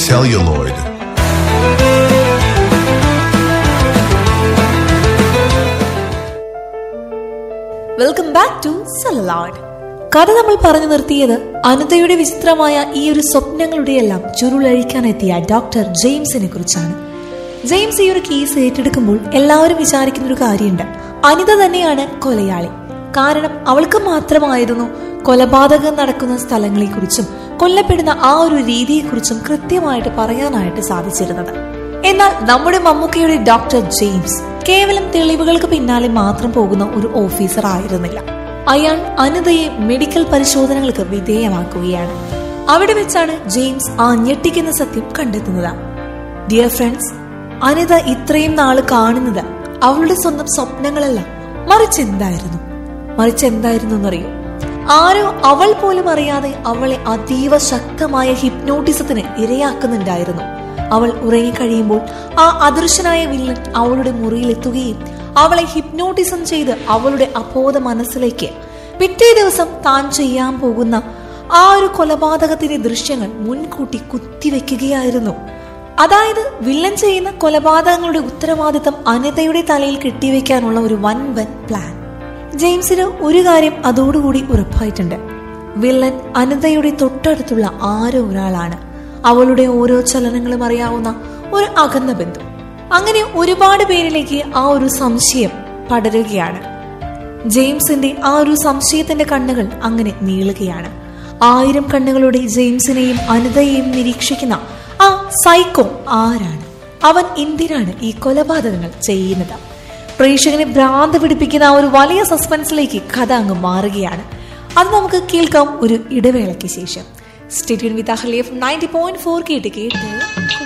celluloid. Welcome back to salad കഥ നമ്മൾ പറഞ്ഞു നിർത്തിയത് അനിതയുടെ വിചിത്രമായ ഈ ഒരു സ്വപ്നങ്ങളുടെയെല്ലാം ചുരുളഴിക്കാനെത്തിയ ഡോക്ടർ ജെയിംസിനെ കുറിച്ചാണ് ജെയിംസ് ഈ ഒരു കേസ് ഏറ്റെടുക്കുമ്പോൾ എല്ലാവരും വിചാരിക്കുന്ന ഒരു കാര്യമുണ്ട് അനിത തന്നെയാണ് കൊലയാളി കാരണം അവൾക്ക് മാത്രമായിരുന്നു കൊലപാതകം നടക്കുന്ന സ്ഥലങ്ങളെക്കുറിച്ചും കൊല്ലപ്പെടുന്ന ആ ഒരു രീതിയെക്കുറിച്ചും കൃത്യമായിട്ട് പറയാനായിട്ട് സാധിച്ചിരുന്നത് എന്നാൽ നമ്മുടെ മമ്മൂക്കയുടെ ഡോക്ടർ ജെയിംസ് കേവലം തെളിവുകൾക്ക് പിന്നാലെ മാത്രം പോകുന്ന ഒരു ഓഫീസർ ആയിരുന്നില്ല അയാൾ അനിതയെ മെഡിക്കൽ പരിശോധനകൾക്ക് വിധേയമാക്കുകയാണ് അവിടെ വെച്ചാണ് ജെയിംസ് ആ ഞെട്ടിക്കുന്ന സത്യം കണ്ടെത്തുന്നത് ഡിയർ ഫ്രണ്ട്സ് അനിത ഇത്രയും നാള് കാണുന്നത് അവളുടെ സ്വന്തം സ്വപ്നങ്ങളല്ല മറിച്ച് എന്തായിരുന്നു മറിച്ച് എന്തായിരുന്നു എന്നറിയോ ആരോ അവൾ പോലും അറിയാതെ അവളെ അതീവ ശക്തമായ ഹിപ്നോട്ടിസത്തിന് ഇരയാക്കുന്നുണ്ടായിരുന്നു അവൾ ഉറങ്ങിക്കഴിയുമ്പോൾ ആ അദൃശ്യനായ വില്ലൻ അവളുടെ മുറിയിലെത്തുകയും അവളെ ഹിപ്നോട്ടിസം ചെയ്ത് അവളുടെ അബോധ മനസ്സിലേക്ക് പിറ്റേ ദിവസം താൻ ചെയ്യാൻ പോകുന്ന ആ ഒരു കൊലപാതകത്തിന്റെ ദൃശ്യങ്ങൾ മുൻകൂട്ടി കുത്തിവെക്കുകയായിരുന്നു അതായത് വില്ലൻ ചെയ്യുന്ന കൊലപാതകങ്ങളുടെ ഉത്തരവാദിത്തം അനിതയുടെ തലയിൽ കെട്ടിവെക്കാനുള്ള ഒരു വൻ വൻ പ്ലാൻ ജെയിംസിന് ഒരു കാര്യം അതോടുകൂടി ഉറപ്പായിട്ടുണ്ട് വില്ലൻ അനിതയുടെ തൊട്ടടുത്തുള്ള ആരോ ഒരാളാണ് അവളുടെ ഓരോ ചലനങ്ങളും അറിയാവുന്ന ഒരു അകന്ന ബന്ധു അങ്ങനെ ഒരുപാട് പേരിലേക്ക് ആ ഒരു സംശയം പടരുകയാണ് ജെയിംസിന്റെ ആ ഒരു സംശയത്തിന്റെ കണ്ണുകൾ അങ്ങനെ നീളുകയാണ് ആയിരം കണ്ണുകളുടെ ജെയിംസിനെയും അനിതയെയും നിരീക്ഷിക്കുന്ന ആ സൈക്കോ ആരാണ് അവൻ എന്തിനാണ് ഈ കൊലപാതകങ്ങൾ ചെയ്യുന്നത് പ്രേക്ഷകനെ ഭ്രാന്ത് പിടിപ്പിക്കുന്ന ആ ഒരു വലിയ സസ്പെൻസിലേക്ക് കഥ അങ്ങ് മാറുകയാണ് അത് നമുക്ക് കേൾക്കാം ഒരു ഇടവേളയ്ക്ക് ശേഷം സ്റ്റേറ്റ്യൂൺ വിത്ത് അഹ്ലിയഫ് നയൻറ്റി പോയിന്റ് ഫോർ കേട്ട് കേട്ട്